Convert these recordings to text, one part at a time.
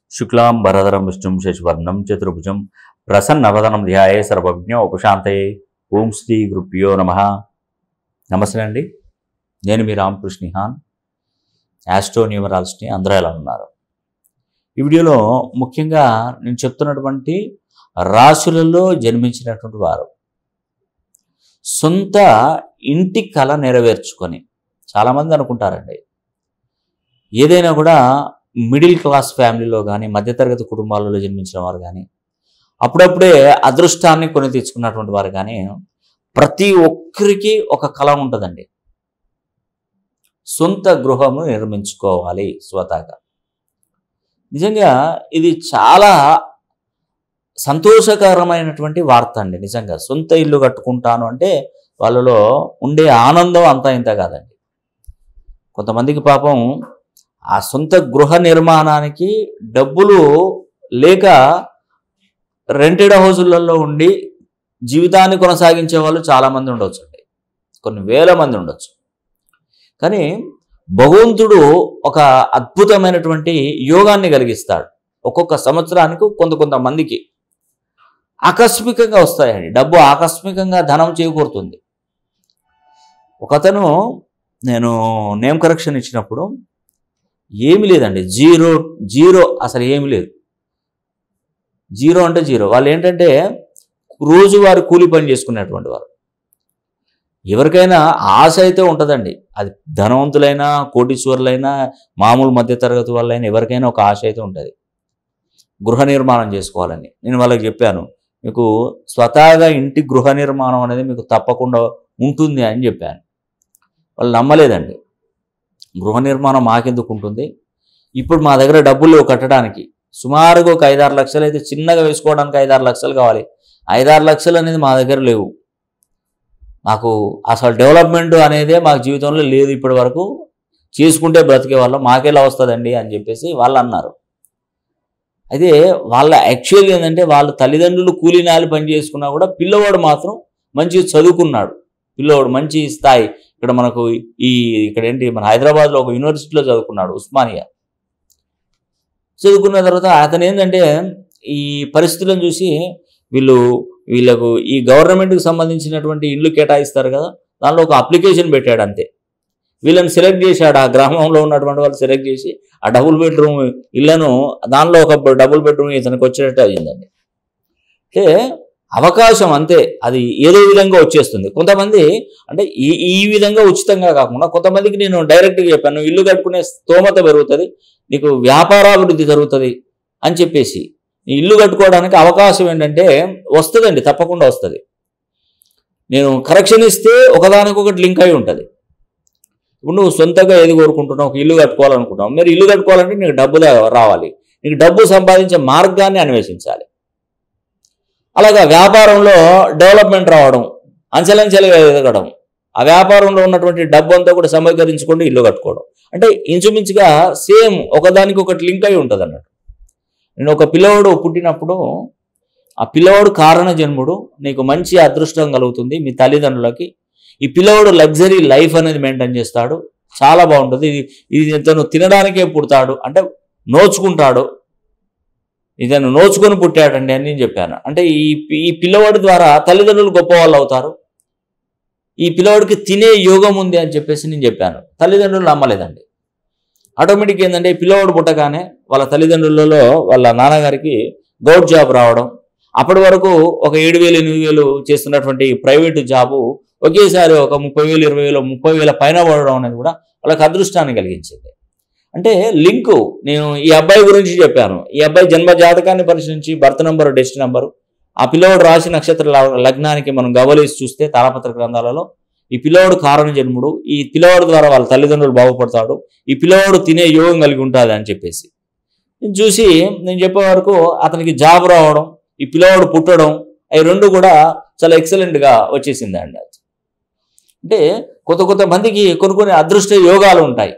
శుక్లాం భరధరం విష్ణుం శశివర్ణం చతుర్భుజం ప్రసన్నవదనం ధ్యాయే సర్వజ్ఞ ఉపశాంతయే ఓం శ్రీ గురుభ్యో నమ నమస్తే అండి నేను మీ రామకృష్ణ హాన్ యాస్ట్రో న్యూమరాలజీని అందరూ ఎలా ఉన్నారు ఈ వీడియోలో ముఖ్యంగా నేను చెప్తున్నటువంటి రాశులలో జన్మించినటువంటి వారు సొంత ఇంటి కళ నెరవేర్చుకొని చాలామంది అనుకుంటారండి ఏదైనా కూడా మిడిల్ క్లాస్ ఫ్యామిలీలో కానీ మధ్యతరగతి కుటుంబాలలో జన్మించిన వారు కానీ అప్పుడప్పుడే అదృష్టాన్ని కొని తెచ్చుకున్నటువంటి వారు కానీ ప్రతి ఒక్కరికి ఒక కళ ఉంటుందండి సొంత గృహము నిర్మించుకోవాలి స్వతహాగా నిజంగా ఇది చాలా సంతోషకరమైనటువంటి వార్త అండి నిజంగా సొంత ఇల్లు కట్టుకుంటాను అంటే వాళ్ళలో ఉండే ఆనందం అంతా ఇంత కాదండి కొంతమందికి పాపం ఆ సొంత గృహ నిర్మాణానికి డబ్బులు లేక రెంటెడ్ హౌజులలో ఉండి జీవితాన్ని కొనసాగించే వాళ్ళు చాలామంది ఉండొచ్చు అండి కొన్ని వేల మంది ఉండొచ్చు కానీ భగవంతుడు ఒక అద్భుతమైనటువంటి యోగాన్ని కలిగిస్తాడు ఒక్కొక్క సంవత్సరానికి కొంత కొంతమందికి ఆకస్మికంగా వస్తాయండి డబ్బు ఆకస్మికంగా ధనం చేకూరుతుంది ఒకతను నేను నేమ్ కరెక్షన్ ఇచ్చినప్పుడు ఏమి లేదండి జీరో జీరో అసలు ఏమి లేదు జీరో అంటే జీరో వాళ్ళు ఏంటంటే రోజువారి కూలి పని చేసుకునేటువంటి వారు ఎవరికైనా ఆశ అయితే ఉంటుందండి అది ధనవంతులైనా కోటీశ్వరులైనా మామూలు మధ్యతరగతి వాళ్ళైనా ఎవరికైనా ఒక ఆశ అయితే ఉంటుంది గృహ నిర్మాణం చేసుకోవాలని నేను వాళ్ళకి చెప్పాను మీకు స్వతహాగా ఇంటి గృహ నిర్మాణం అనేది మీకు తప్పకుండా ఉంటుంది అని చెప్పాను వాళ్ళు నమ్మలేదండి గృహ నిర్మాణం మాకెందుకు ఉంటుంది ఇప్పుడు మా దగ్గర డబ్బులు లేవు కట్టడానికి సుమారుగా ఒక ఐదారు లక్షలు అయితే చిన్నగా వేసుకోవడానికి ఐదారు లక్షలు కావాలి ఐదారు లక్షలు అనేది మా దగ్గర లేవు మాకు అసలు డెవలప్మెంట్ అనేదే మాకు జీవితంలో లేదు ఇప్పటి వరకు చేసుకుంటే బ్రతికే వాళ్ళం మాకెలా వస్తుందండి అని చెప్పేసి వాళ్ళు అన్నారు అయితే వాళ్ళ యాక్చువల్ ఏంటంటే వాళ్ళ తల్లిదండ్రులు కూలీ నాలి పని చేసుకున్నా కూడా పిల్లవాడు మాత్రం మంచిగా చదువుకున్నాడు పిల్లవాడు మంచి స్థాయి ఇక్కడ మనకు ఈ ఇక్కడ ఏంటి మన హైదరాబాద్లో ఒక యూనివర్సిటీలో చదువుకున్నాడు ఉస్మానియా చదువుకున్న తర్వాత అతను ఏంటంటే ఈ పరిస్థితులను చూసి వీళ్ళు వీళ్ళకు ఈ గవర్నమెంట్కి సంబంధించినటువంటి ఇల్లు కేటాయిస్తారు కదా దానిలో ఒక అప్లికేషన్ పెట్టాడు అంతే వీళ్ళని సెలెక్ట్ చేశాడు ఆ గ్రామంలో ఉన్నటువంటి వాళ్ళు సెలెక్ట్ చేసి ఆ డబుల్ బెడ్రూమ్ ఇళ్లను దానిలో ఒక డబుల్ బెడ్రూమ్ ఇతనికి వచ్చేటట్టు అయ్యిందండి అంటే అవకాశం అంతే అది ఏదో విధంగా వచ్చేస్తుంది కొంతమంది అంటే ఈ ఈ విధంగా ఉచితంగా కాకుండా కొంతమందికి నేను డైరెక్ట్గా చెప్పాను "నువ్వు ఇల్లు కట్టుకునే స్తోమత పెరుగుతుంది నీకు వ్యాపారాభివృద్ధి జరుగుతుంది అని చెప్పేసి ఈ ఇల్లు కట్టుకోవడానికి అవకాశం ఏంటంటే వస్తుందండి తప్పకుండా వస్తుంది నేను కరెక్షన్ ఇస్తే ఒకదానికొకటి లింక్ అయి ఉంటుంది ఇప్పుడు నువ్వు సొంతంగా ఏది కోరుకుంటున్నావు ఒక ఇల్లు కట్టుకోవాలనుకుంటున్నావు మీరు ఇల్లు కట్టుకోవాలంటే నీకు డబ్బు దా- రావాలి నీకు డబ్బు సంపాదించే మార్గాన్ని అన్వేషించాలి అలాగా వ్యాపారంలో డెవలప్మెంట్ రావడం అంచెలంచెలుగా ఎదగడం ఆ వ్యాపారంలో ఉన్నటువంటి డబ్బు అంతా కూడా సమీకరించుకుంటూ ఇల్లు కట్టుకోవడం అంటే ఇంచుమించుగా సేమ్ ఒకదానికి ఒకటి లింక్ అయి ఉంటుంది అన్నట్టు నేను ఒక పిల్లవాడు పుట్టినప్పుడు ఆ పిల్లవాడు కారణ జన్ముడు నీకు మంచి అదృష్టం కలుగుతుంది మీ తల్లిదండ్రులకి ఈ పిల్లవాడు లగ్జరీ లైఫ్ అనేది మెయింటైన్ చేస్తాడు చాలా బాగుంటుంది ఇది ఇది ఇతను తినడానికే పుడతాడు అంటే నోచుకుంటాడు ఇతను నోచుకొని పుట్టాడండి అని నేను చెప్పాను అంటే ఈ ఈ పిల్లవాడి ద్వారా తల్లిదండ్రులు గొప్ప వాళ్ళు అవుతారు ఈ పిల్లవాడికి తినే యోగం ఉంది అని చెప్పేసి నేను చెప్పాను తల్లిదండ్రులు నమ్మలేదండి ఆటోమేటిక్ ఏంటంటే ఈ పిల్లవాడు పుట్టగానే వాళ్ళ తల్లిదండ్రులలో వాళ్ళ నాన్నగారికి గౌట్ జాబ్ రావడం అప్పటి వరకు ఒక ఏడు వేలు ఎనిమిది వేలు చేస్తున్నటువంటి ప్రైవేటు జాబు ఒకేసారి ఒక ముప్పై వేలు ఇరవై వేలు ముప్పై వేల పైన పడడం అనేది కూడా వాళ్ళకి అదృష్టాన్ని కలిగించింది అంటే లింకు నేను ఈ అబ్బాయి గురించి చెప్పాను ఈ అబ్బాయి జన్మ జాతకాన్ని పరిశీలించి బర్త్ నంబరు డెస్ట్ నంబరు ఆ పిల్లవాడు రాశి నక్షత్ర ల- లగ్నానికి మనం గవలేసి చూస్తే తాళపత్ర గ్రంథాలలో ఈ పిల్లవాడు కారణ జన్ముడు ఈ పిల్లవాడు ద్వారా వాళ్ళ తల్లిదండ్రులు బాగుపడతాడు ఈ పిల్లవాడు తినే యోగం కలిగి ఉంటుంది అని చెప్పేసి నేను చూసి నేను చెప్పే వరకు అతనికి జాబ్ రావడం ఈ పిల్లవాడు పుట్టడం అవి రెండు కూడా చాలా ఎక్సలెంట్గా వచ్చేసిందండి అది అంటే కొత్త కొత్త మందికి కొన్ని కొన్ని అదృష్ట యోగాలు ఉంటాయి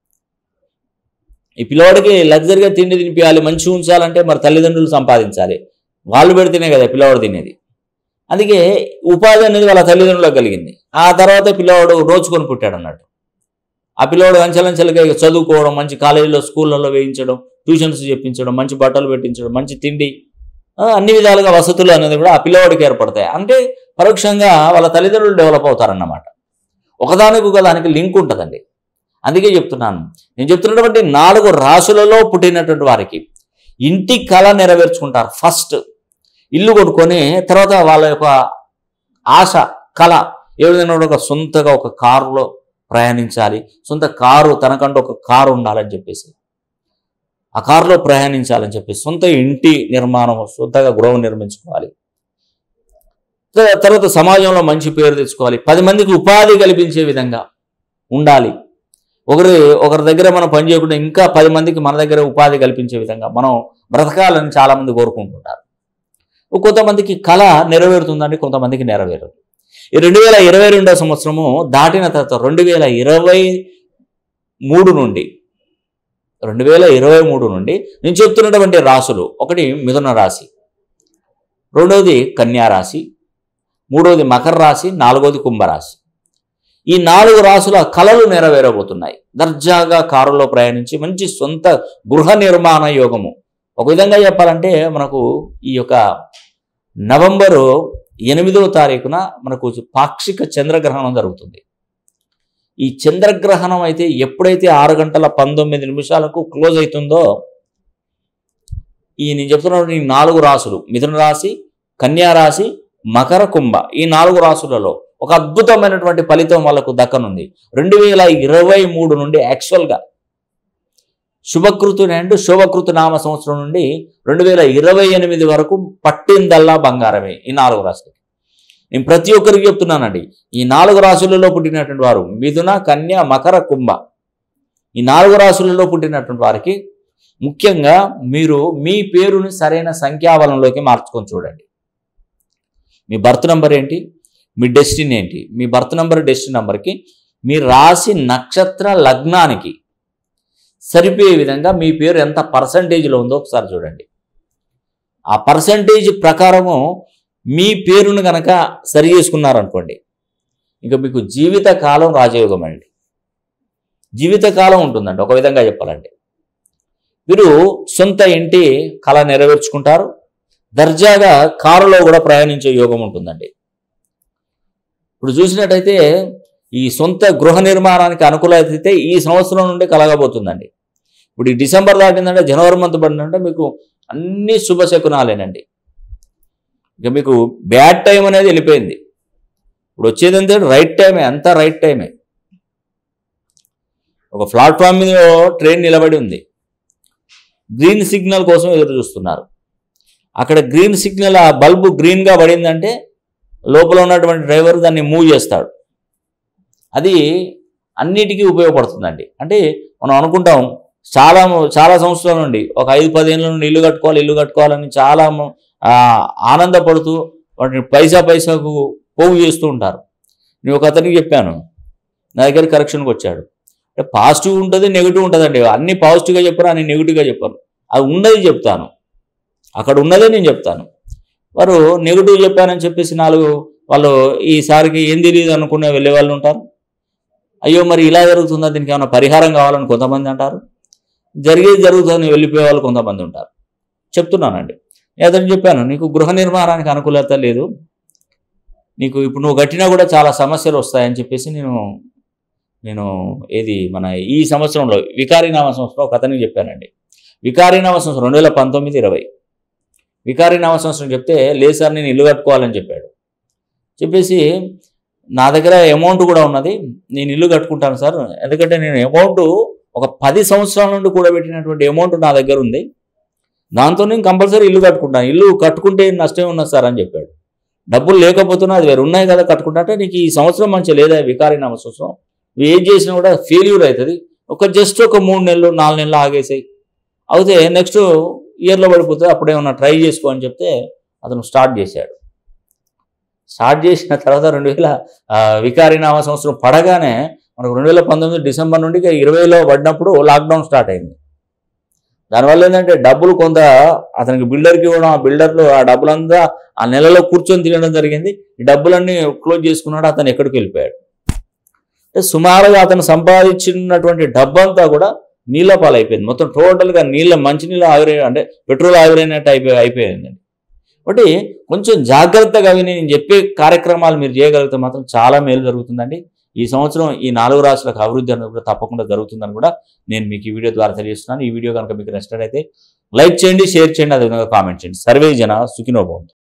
ఈ పిల్లవాడికి లగ్జరీగా తిండి తినిపించాలి మంచి ఉంచాలంటే మరి తల్లిదండ్రులు సంపాదించాలి వాళ్ళు పెడితేనే కదా పిల్లవాడు తినేది అందుకే ఉపాధి అనేది వాళ్ళ తల్లిదండ్రులకు కలిగింది ఆ తర్వాత పిల్లవాడు రోజుకొని పుట్టాడు అన్నట్టు ఆ పిల్లవాడు అంచెలంచెలుగా ఇక చదువుకోవడం మంచి కాలేజీలో స్కూళ్ళల్లో వేయించడం ట్యూషన్స్ చెప్పించడం మంచి బట్టలు పెట్టించడం మంచి తిండి ఆ, అన్ని విధాలుగా వసతులు అనేది కూడా ఆ పిల్లవాడికి ఏర్పడతాయి అంటే పరోక్షంగా వాళ్ళ తల్లిదండ్రులు డెవలప్ అవుతారన్నమాట ఒకదానికి ఒకదానికి లింక్ ఉంటుందండి అందుకే చెప్తున్నాను నేను చెప్తున్నటువంటి నాలుగు రాసులలో పుట్టినటువంటి వారికి ఇంటి కళ నెరవేర్చుకుంటారు ఫస్ట్ ఇల్లు కొట్టుకొని తర్వాత వాళ్ళ యొక్క ఆశ కళ ఏ విధంగా ఒక సొంతగా ఒక కారులో ప్రయాణించాలి సొంత కారు తనకంటూ ఒక కారు ఉండాలని చెప్పేసి ఆ కారులో ప్రయాణించాలని చెప్పి సొంత ఇంటి నిర్మాణం సొంతగా గృహం నిర్మించుకోవాలి త- తర్వాత సమాజంలో మంచి పేరు తెచ్చుకోవాలి పది మందికి ఉపాధి కల్పించే విధంగా ఉండాలి ఒకరి ఒకరి దగ్గర మనం పని చేయకుండా ఇంకా పది మందికి మన దగ్గర ఉపాధి కల్పించే విధంగా మనం బ్రతకాలని చాలా మంది కోరుకుంటుంటారు కొంతమందికి కళ నెరవేరుతుందండి కొంతమందికి నెరవేరదు ఈ రెండు వేల ఇరవై రెండో సంవత్సరము దాటిన తర్వాత రెండు వేల ఇరవై మూడు నుండి రెండు వేల ఇరవై మూడు నుండి నేను చెప్తున్నటువంటి రాసులు ఒకటి మిథున రాశి రెండవది కన్యా రాశి మూడవది మకర రాశి నాలుగవది కుంభరాశి ఈ నాలుగు రాసుల కళలు నెరవేరబోతున్నాయి దర్జాగా కారులో ప్రయాణించి మంచి సొంత గృహ నిర్మాణ యోగము ఒక విధంగా చెప్పాలంటే మనకు ఈ యొక్క నవంబరు ఎనిమిదవ తారీఖున మనకు పాక్షిక చంద్రగ్రహణం జరుగుతుంది ఈ చంద్రగ్రహణం అయితే ఎప్పుడైతే ఆరు గంటల పంతొమ్మిది నిమిషాలకు క్లోజ్ అవుతుందో ఈ నేను చెప్తున్నటువంటి ఈ నాలుగు రాసులు మిథున రాశి కన్యా రాశి మకర కుంభ ఈ నాలుగు రాసులలో ఒక అద్భుతమైనటువంటి ఫలితం వాళ్ళకు దక్కనుంది రెండు వేల ఇరవై మూడు నుండి యాక్చువల్గా శుభకృతు అండ్ శుభకృతు నామ సంవత్సరం నుండి రెండు వేల ఇరవై ఎనిమిది వరకు పట్టిందల్లా బంగారమే ఈ నాలుగు రాశులు నేను ప్రతి ఒక్కరికి చెప్తున్నానండి ఈ నాలుగు రాశులలో పుట్టినటువంటి వారు మిథున కన్య మకర కుంభ ఈ నాలుగు రాశులలో పుట్టినటువంటి వారికి ముఖ్యంగా మీరు మీ పేరుని సరైన సంఖ్యాబలంలోకి మార్చుకొని చూడండి మీ బర్త్ నంబర్ ఏంటి మీ డెస్టినీ ఏంటి మీ బర్త్ నంబర్ డెస్టినీ నంబర్కి మీ రాశి నక్షత్ర లగ్నానికి సరిపోయే విధంగా మీ పేరు ఎంత పర్సంటేజ్లో ఉందో ఒకసారి చూడండి ఆ పర్సంటేజ్ ప్రకారము మీ పేరును కనుక సరి చేసుకున్నారనుకోండి ఇంకా మీకు జీవితకాలం రాజయోగం అండి జీవితకాలం ఉంటుందండి ఒక విధంగా చెప్పాలంటే మీరు సొంత ఇంటి కళ నెరవేర్చుకుంటారు దర్జాగా కారులో కూడా ప్రయాణించే యోగం ఉంటుందండి ఇప్పుడు చూసినట్టయితే ఈ సొంత గృహ నిర్మాణానికి అనుకూలత అయితే ఈ సంవత్సరం నుండి కలగబోతుందండి ఇప్పుడు ఈ డిసెంబర్ దాటిందంటే జనవరి మంత్ పడిందంటే మీకు అన్ని శుభశకునాలేనండి ఇక మీకు బ్యాడ్ టైం అనేది వెళ్ళిపోయింది ఇప్పుడు వచ్చేది అంతే రైట్ టైమే అంతా రైట్ టైమే ఒక ప్లాట్ఫామ్ మీద ట్రైన్ నిలబడి ఉంది గ్రీన్ సిగ్నల్ కోసం ఎదురు చూస్తున్నారు అక్కడ గ్రీన్ సిగ్నల్ ఆ బల్బు గ్రీన్గా పడిందంటే లోపల ఉన్నటువంటి డ్రైవర్ దాన్ని మూవ్ చేస్తాడు అది అన్నిటికీ ఉపయోగపడుతుందండి అంటే మనం అనుకుంటాం చాలా చాలా సంవత్సరాల నుండి ఒక ఐదు పదేళ్ళ నుండి ఇల్లు కట్టుకోవాలి ఇల్లు కట్టుకోవాలని చాలా ఆ, ఆనందపడుతూ వాటిని పైసా పైసాకు పోగు చేస్తూ ఉంటారు నేను ఒక అతనికి చెప్పాను నా దగ్గర కరెక్షన్కి వచ్చాడు అంటే పాజిటివ్ ఉంటుంది నెగిటివ్ ఉంటుందండి అన్ని పాజిటివ్గా చెప్పారు అన్ని నెగిటివ్గా చెప్పారు అది ఉన్నది చెప్తాను అక్కడ ఉన్నదే నేను చెప్తాను వారు నెగిటివ్ చెప్పానని చెప్పేసి నాలుగు వాళ్ళు ఈసారికి ఏం తెలియదు అనుకునే వెళ్ళే వాళ్ళు ఉంటారు అయ్యో మరి ఇలా జరుగుతుందా దీనికి ఏమైనా పరిహారం కావాలని కొంతమంది అంటారు జరిగేది జరుగుతుందని వెళ్ళిపోయే వాళ్ళు కొంతమంది ఉంటారు చెప్తున్నానండి నేను అతను చెప్పాను నీకు గృహ నిర్మాణానికి అనుకూలత లేదు నీకు ఇప్పుడు నువ్వు కట్టినా కూడా చాలా సమస్యలు వస్తాయని చెప్పేసి నేను నేను ఏది మన ఈ సంవత్సరంలో వికారీనామ సంవత్సరం ఒక అతనికి చెప్పానండి వికారీనామ సంవత్సరం రెండు వేల పంతొమ్మిది ఇరవై వికారీనామ సంవత్సరం చెప్తే లేదు సార్ నేను ఇల్లు కట్టుకోవాలని చెప్పాడు చెప్పేసి నా దగ్గర అమౌంట్ కూడా ఉన్నది నేను ఇల్లు కట్టుకుంటాను సార్ ఎందుకంటే నేను అమౌంట్ ఒక పది సంవత్సరాల నుండి కూడబెట్టినటువంటి అమౌంట్ నా దగ్గర ఉంది దాంతో నేను కంపల్సరీ ఇల్లు కట్టుకుంటాను ఇల్లు కట్టుకుంటే నష్టం ఉన్నది సార్ అని చెప్పాడు డబ్బులు లేకపోతున్నా అది వేరు ఉన్నాయి కదా కట్టుకుంటా అంటే నీకు ఈ సంవత్సరం మంచిగా లేదా వికారీనామ సంవత్సరం నువ్వు ఏం చేసినా కూడా ఫెయిల్యూర్ అవుతుంది ఒక జస్ట్ ఒక మూడు నెలలు నాలుగు నెలలు ఆగేసాయి అయితే నెక్స్ట్ ఇయర్లో పడిపోతే అప్పుడేమన్నా ట్రై చేసుకో అని చెప్తే అతను స్టార్ట్ చేశాడు స్టార్ట్ చేసిన తర్వాత రెండు వేల ఆ, వికారీనామ సంవత్సరం పడగానే మనకు రెండు వేల పంతొమ్మిది డిసెంబర్ నుండి ఇక ఇరవైలో పడినప్పుడు లాక్డౌన్ స్టార్ట్ అయింది దానివల్ల ఏంటంటే డబ్బులు కొంత అతనికి బిల్డర్కి ఇవ్వడం ఆ బిల్డర్లు ఆ డబ్బులంతా ఆ నెలలో కూర్చొని తినడం జరిగింది ఈ డబ్బులన్నీ క్లోజ్ చేసుకున్నాడు అతను ఎక్కడికి వెళ్ళిపోయాడు అంటే సుమారుగా అతను సంపాదించినటువంటి డబ్బంతా కూడా నీళ్ళ పాలు అయిపోయింది మొత్తం టోటల్గా నీళ్ళ మంచినీళ్ళు ఆవిరి అంటే పెట్రోల్ ఆవిరైనట్టు అయిపోయి అయిపోయిందండి కాబట్టి కొంచెం జాగ్రత్తగా విని నేను చెప్పే కార్యక్రమాలు మీరు చేయగలిగితే మాత్రం చాలా మేలు జరుగుతుందండి ఈ సంవత్సరం ఈ నాలుగు రాష్ట్రాలకు అభివృద్ధి అనేది కూడా తప్పకుండా జరుగుతుందని కూడా నేను మీకు ఈ వీడియో ద్వారా తెలియజేస్తున్నాను ఈ వీడియో కనుక మీకు నచ్చినట్లయితే లైక్ చేయండి షేర్ చేయండి అదేవిధంగా కామెంట్ చేయండి సర్వే జన సుఖినోభవం